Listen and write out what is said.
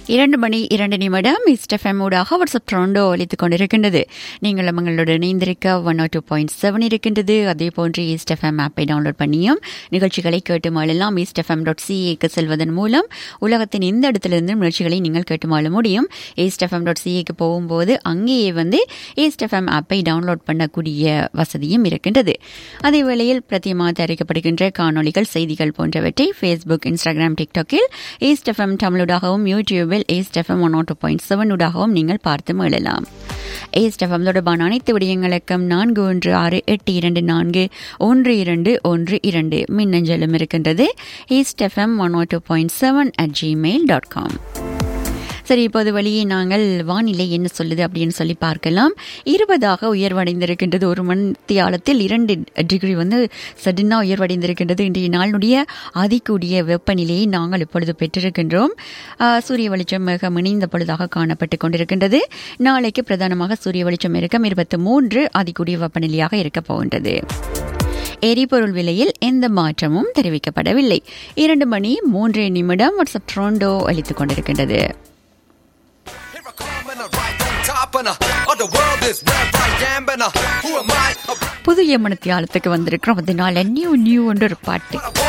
இரண்டு மணி இரண்டு நிமிடம் இஸ்டெஃப்எம் ஊடாக வாட்ஸ்அப் ட்ரோண்டோ ஒலித்துக் கொண்டிருக்கின்றது நீங்கள் உங்களுடன் இணைந்திருக்க ஒன் டூ பாயிண்ட் செவன் இருக்கின்றது அதே போன்று ஈஸ்டெஃப்எம் ஆப்பை டவுன்லோட் பண்ணியும் நிகழ்ச்சிகளை கேட்டு மாளலாம் ஈஸ்டெஃப்எம் டாட் சிஏக்கு செல்வதன் மூலம் உலகத்தின் எந்த இடத்திலிருந்து நிகழ்ச்சிகளை நீங்கள் கேட்டு மாள முடியும் ஈஸ்டெஃப்எம் டாட் சிஏக்கு போகும்போது அங்கேயே வந்து ஈஸ்டெஃப்எம் ஆப்பை டவுன்லோட் பண்ணக்கூடிய வசதியும் இருக்கின்றது அதே வேளையில் பிரத்தியமாக தயாரிக்கப்படுகின்ற காணொலிகள் செய்திகள் போன்றவற்றை ஃபேஸ்புக் இன்ஸ்டாகிராம் டிக்டாக்கில் ஈஸ்டெஃப்எம் தமிழூடாகவும் யூடியூபில் East FM one two point seven ஊடாகவும் நீங்கள் பார்த்து மீளலாம் ஏஸ்டெஃப்எம் தொடர்பான அனைத்து விடயங்களுக்கும் நான்கு ஒன்று ஆறு எட்டு இரண்டு நான்கு ஒன்று இரண்டு ஒன்று இரண்டு மின்னஞ்சலும் இருக்கின்றது East FM one two point seven at Gmail dot com சரி இப்போது வழியே நாங்கள் வானிலை என்ன சொல்லுது அப்படின்னு சொல்லி பார்க்கலாம் இருபதாக உயர்வடைந்திருக்கின்றது ஒரு மணித்தியாலத்தில் இரண்டு டிகிரி வந்து சடனாக உயர்வடைந்திருக்கின்றது இன்றைய நாளுடைய அதிகூடிய வெப்பநிலையை நாங்கள் இப்பொழுது பெற்றிருக்கின்றோம் சூரிய வெளிச்சம் மிக இணைந்த பொழுதாக காணப்பட்டு கொண்டிருக்கின்றது நாளைக்கு பிரதானமாக சூரிய வெளிச்சம் இருக்கும் இருபத்தி மூன்று அதிகூடிய வெப்பநிலையாக இருக்கப் போகின்றது எரிபொருள் விலையில் எந்த மாற்றமும் தெரிவிக்கப்படவில்லை இரண்டு மணி மூன்று நிமிடம் வாட்ஸ்அப் ட்ரோண்டோ அளித்துக் கொண்டிருக்கின்றது புதிய மனத்தியாலத்துக்கு வந்திருக்கிறோம் அதனால நியூ நியூ என்ற ஒரு பாட்டு